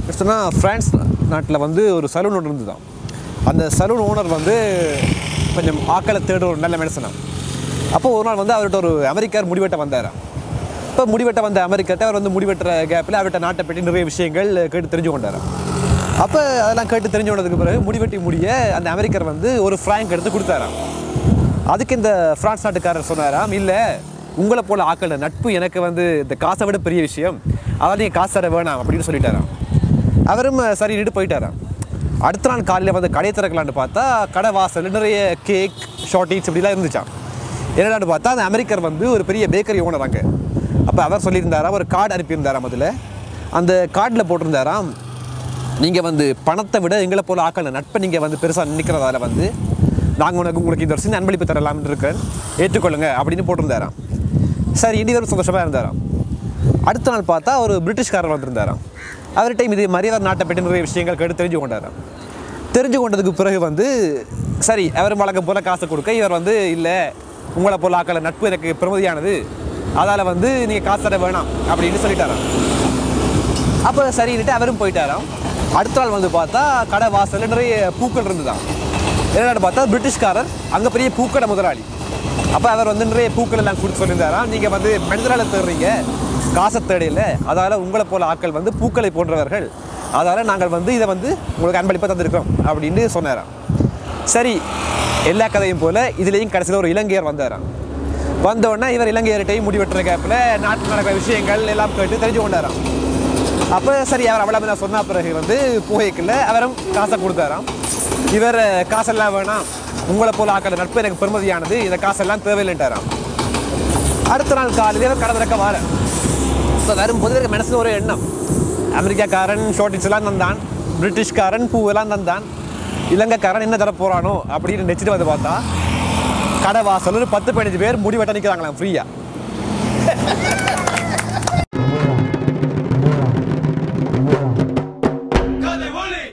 சொன்னால் ஃப்ரான்ஸ் நாட்டில் வந்து ஒரு சலூன் ஒன்று இருந்துதான் அந்த சலூன் ஓனர் வந்து கொஞ்சம் ஆக்களை தேடுற ஒரு நல்ல மனுஷனாம் அப்போ ஒரு நாள் வந்து அவர்கிட்ட ஒரு அமெரிக்கார் முடிவெட்ட வந்தாராம் இப்போ முடிவெட்ட வந்த அமெரிக்கர்ட்ட அவர் வந்து முடிவெட்டுற கேப்பில் அவர்கிட்ட நாட்டை பற்றி நிறைய விஷயங்கள் கேட்டு தெரிஞ்சு கொண்டாராம் அப்போ அதெல்லாம் கேட்டு தெரிஞ்சு கொண்டதுக்கு பிறகு முடிவெட்டி முடிய அந்த அமெரிக்கர் வந்து ஒரு ஃப்ராங்க் எடுத்து கொடுத்தாராம் அதுக்கு இந்த பிரான்ஸ் நாட்டுக்காரர் சொன்னாராம் இல்லை உங்களை போல ஆக்கள நட்பு எனக்கு வந்து இந்த காசை விட பெரிய விஷயம் அதாவது நீங்கள் காசு தர வேணாம் அப்படின்னு சொல்லிட்டாராம் அவரும் சரின்னுட்டு போயிட்டாராம் அடுத்த நாள் காலையில் வந்து கடை திறக்கலான்னு பார்த்தா கடை வாசல் நிறைய கேக் ஷார்ட்டீஸ் இப்படிலாம் இருந்துச்சாம் என்னடான்னு பார்த்தா அந்த அமெரிக்கர் வந்து ஒரு பெரிய பேக்கரி ஓனர் அங்கே அப்போ அவர் சொல்லியிருந்தாராம் ஒரு கார்டு அனுப்பியிருந்தாராம் அதில் அந்த கார்டில் போட்டிருந்தாராம் நீங்கள் வந்து பணத்தை விட எங்களை போல ஆக்கள் நட்பை நீங்கள் வந்து பெருசாக நினைக்கிறதால வந்து நாங்கள் உனக்கு உங்களுக்கு இந்த வருஷம் அன்பளிப்பு தரலாம்னு இருக்கேன் ஏற்றுக்கொள்ளுங்க அப்படின்னு போட்டிருந்தாராம் சரி இண்டிவரும் சந்தோஷமாக இருந்தாராம் அடுத்த நாள் பார்த்தா ஒரு பிரிட்டிஷ்காரர் வந்திருந்தாராம் அவர்கிட்ட இது மாதிரி அவர் நாட்டை பற்றி நிறைய விஷயங்கள் கேட்டு தெரிஞ்சு கொண்டாராம் தெரிஞ்சு கொண்டதுக்கு பிறகு வந்து சரி அவர் வழக்கம் போல காசை கொடுக்க இவர் வந்து இல்லை உங்களை போல ஆக்கள நட்பு எனக்கு பெருமதியானது அதால் வந்து நீங்கள் காசு தர வேணாம் அப்படின்னு சொல்லிட்டாராம் அப்போ சரின்னுட்டு அவரும் போயிட்டாராம் அடுத்த நாள் வந்து பார்த்தா கடை வாசல்ல நிறைய பூக்கள் இருந்துதான் என்னன்னு பார்த்தா பிரிட்டிஷ்காரர் அங்கே பெரிய பூக்கடை முதலாளி அப்போ அவர் வந்து நிறைய பூக்கள் எல்லாம் கொடுத்து சொல்லியிருந்தாராம் நீங்கள் வந்து மனிதரால தேடுறீங்க காசை தேடையில அதால் உங்களை போல ஆட்கள் வந்து பூக்களை போன்றவர்கள் அதால் நாங்கள் வந்து இதை வந்து உங்களுக்கு அன்பளிப்பாக தந்திருக்கோம் அப்படின்னு சொன்னாராம் சரி எல்லா கதையும் போல இதுலேயும் கடைசியில் ஒரு இலங்கையர் வந்தாராம் வந்த உடனே இவர் இலங்கையர்கிட்டையும் முடிவெட்டுற கேப்பில் நாட்டில் நடக்கிற விஷயங்கள் எல்லாம் கேட்டு தெரிஞ்சு கொண்டாராம் அப்போ சரி அவர் அவ்வளவு நான் சொன்ன பிறகு வந்து புகைக்குள்ள அவரும் காசை கொடுத்தாராம் இவர் காசெல்லாம் வேணாம் உங்களை போல ஆக்கிற நட்பு எனக்கு பெருமதியானது இந்த காசெல்லாம் தேவையில்லைன்ட்டாராம் அடுத்த நாள் காலையில் இவர் கடை திறக்க வார இப்போ வரும்போது இவருக்கு மனசில் ஒரு எண்ணம் அமெரிக்காக்காரன் ஷார்ட்டிஸ் எல்லாம் தந்தான் பிரிட்டிஷ்காரன் பூவெல்லாம் தந்தான் இலங்கைக்காரன் என்ன தர போறானோ அப்படின்னு நினச்சிட்டு வந்து பார்த்தா கடை வாசல் ஒரு பத்து பதினஞ்சு பேர் முடி வெட்ட நிற்கிறாங்களாம் ஃப்ரீயாக